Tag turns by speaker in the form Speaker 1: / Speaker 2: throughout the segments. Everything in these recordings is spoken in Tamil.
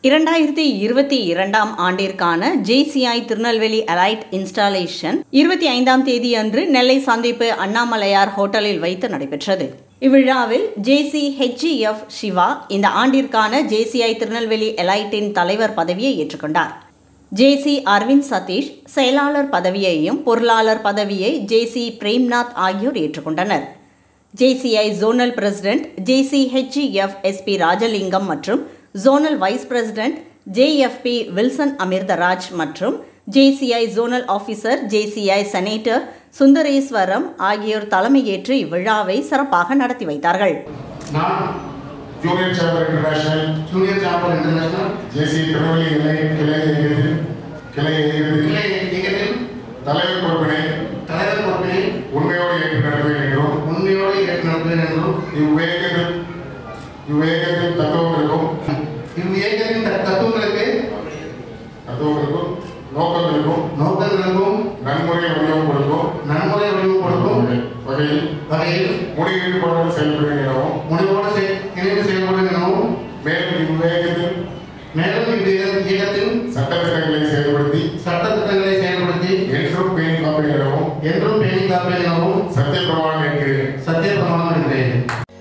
Speaker 1: இரண்டாயிரத்தி இருபத்தி இரண்டாம் ஆண்டிற்கான ஜேசிஐ திருநெல்வேலி அலைட் இன்ஸ்டாலேஷன் இருபத்தி ஐந்தாம் தேதி அன்று நெல்லை சந்திப்பு அண்ணாமலையார் ஹோட்டலில் வைத்து நடைபெற்றது இவ்விழாவில் ஜேசி ஹெச்இஎஃப் சிவா இந்த ஆண்டிற்கான ஜேசிஐ திருநெல்வேலி எலைட்டின் தலைவர் பதவியை ஏற்றுக்கொண்டார் ஜேசி அரவிந்த் சதீஷ் செயலாளர் பதவியையும் பொருளாளர் பதவியை ஜேசி பிரேம்நாத் ஆகியோர் ஏற்றுக்கொண்டனர் JCI zonal president JC HEF SP Rajalingam மற்றும் zonal vice president JFP Wilson Amirtharaj மற்றும் JCI zonal officer JCI senator Sundareswaram ஆகியோர் தலைமையேற்று இவ்விழாவை சிறப்பாக நடத்தி வைத்தார்கள்
Speaker 2: நான்
Speaker 3: junior chamber international
Speaker 2: junior chamber international
Speaker 3: JC Tirunelveli கிளை கிளை இயக்கத்தில் கிளை இயக்கத்தில்
Speaker 2: கிளை இயக்கத்தில்
Speaker 3: தலைவர் பொறுப்பினை
Speaker 2: தலைவர் பொறுப்பினை
Speaker 3: உண்மையோடு ஏற்று நடப்பேன் என்றும்
Speaker 2: உண்மையோடு ஏற்று நடப்பேன் என்றும்
Speaker 3: இவ்வியக்கத்தில் இவ்வியக்கத்தின் தத்துவங்களுக்கும்
Speaker 2: இவ்வியக்கத்தின் த- தத்துவங்களுக்கு
Speaker 3: தத்துவங்களுக்கும் நோக்கங்களுக்கும்
Speaker 2: நோக்கங்களுக்கும்
Speaker 3: நன்முறை வடிவம் கொடுக்கும்
Speaker 2: நன்முறை வடிவம் கொடுக்கும்
Speaker 3: வகையில்
Speaker 2: வகையில்
Speaker 3: முடிவீடுபாடு செயல்படுவேன் எனவும்
Speaker 2: முனைவோடு செய்- இணைந்து செயல்படும் எனவும்
Speaker 3: மேலும் இவ்வியக்கத்தில்
Speaker 2: மேலும் இவ்விய- இயக்கத்தின்
Speaker 3: சட்டத்திட்டங்களை செயல்படுத்தி
Speaker 2: சட்டத்திட்டங்களை செயல்படுத்தி
Speaker 3: என்றும் பேணி காப்பேன் எனவும்
Speaker 2: என்றும் பேணி காப்பேன் எனவும்
Speaker 3: சத்திய பிரமாணம் என்கிறேன்
Speaker 2: சத்திய பிரமாணம் என்கிறேன்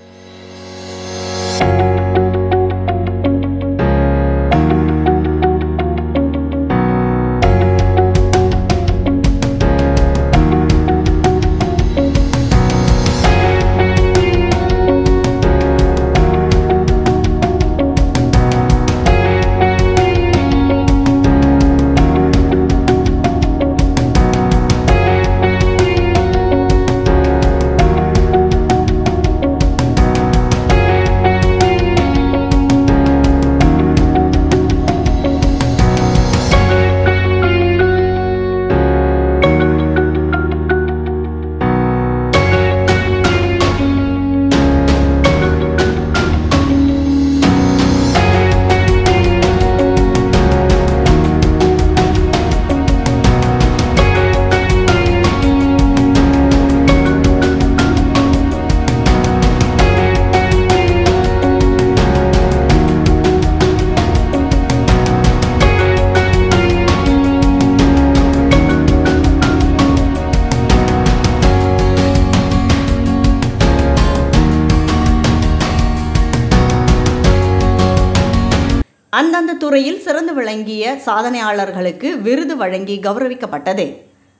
Speaker 1: அந்தந்த துறையில் சிறந்து விளங்கிய சாதனையாளர்களுக்கு விருது வழங்கி கௌரவிக்கப்பட்டது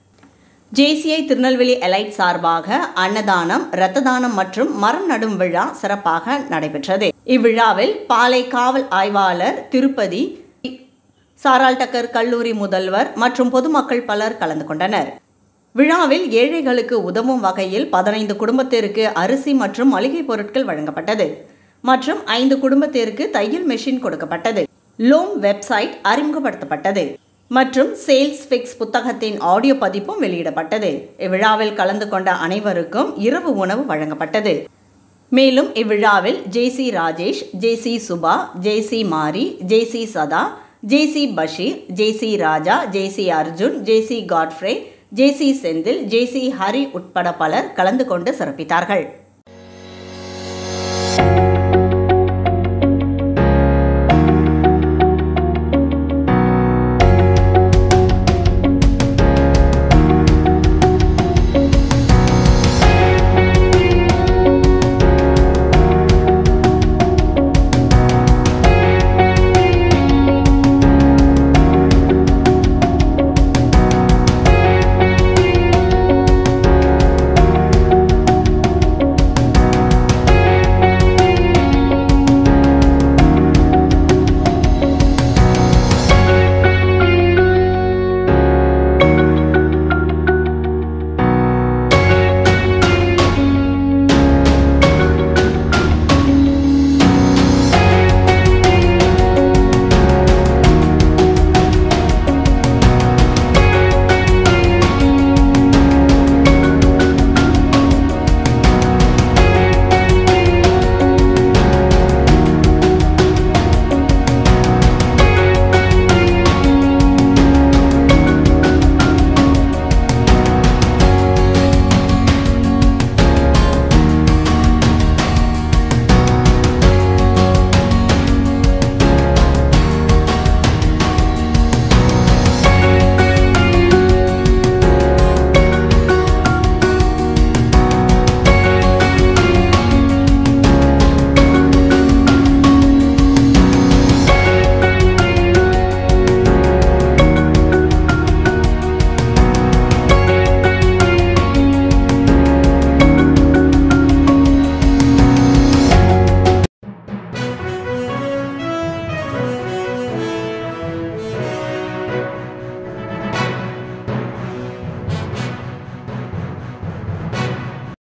Speaker 1: ஜேசிஐ திருநெல்வேலி எலைட் சார்பாக அன்னதானம் இரத்த தானம் மற்றும் மரம் நடும் விழா சிறப்பாக நடைபெற்றது இவ்விழாவில் பாலை காவல் ஆய்வாளர் திருப்பதி சாரால் டக்கர் கல்லூரி முதல்வர் மற்றும் பொதுமக்கள் பலர் கலந்து கொண்டனர் விழாவில் ஏழைகளுக்கு உதவும் வகையில் பதினைந்து குடும்பத்திற்கு அரிசி மற்றும் மளிகை பொருட்கள் வழங்கப்பட்டது மற்றும் ஐந்து குடும்பத்திற்கு தையல் மெஷின் கொடுக்கப்பட்டது லோம் வெப்சைட் அறிமுகப்படுத்தப்பட்டது மற்றும் சேல்ஸ் ஃபிக்ஸ் புத்தகத்தின் ஆடியோ பதிப்பும் வெளியிடப்பட்டது இவ்விழாவில் கலந்து கொண்ட அனைவருக்கும் இரவு உணவு வழங்கப்பட்டது மேலும் இவ்விழாவில் ஜேசி ராஜேஷ் ஜேசி சுபா ஜேசி Mari JC Satha JC Basheer JC Raja JC Arjun JC Godfrey JC Senthil JC Hari உட்பட பலர் கலந்து கொண்டு சிறப்பித்தார்கள்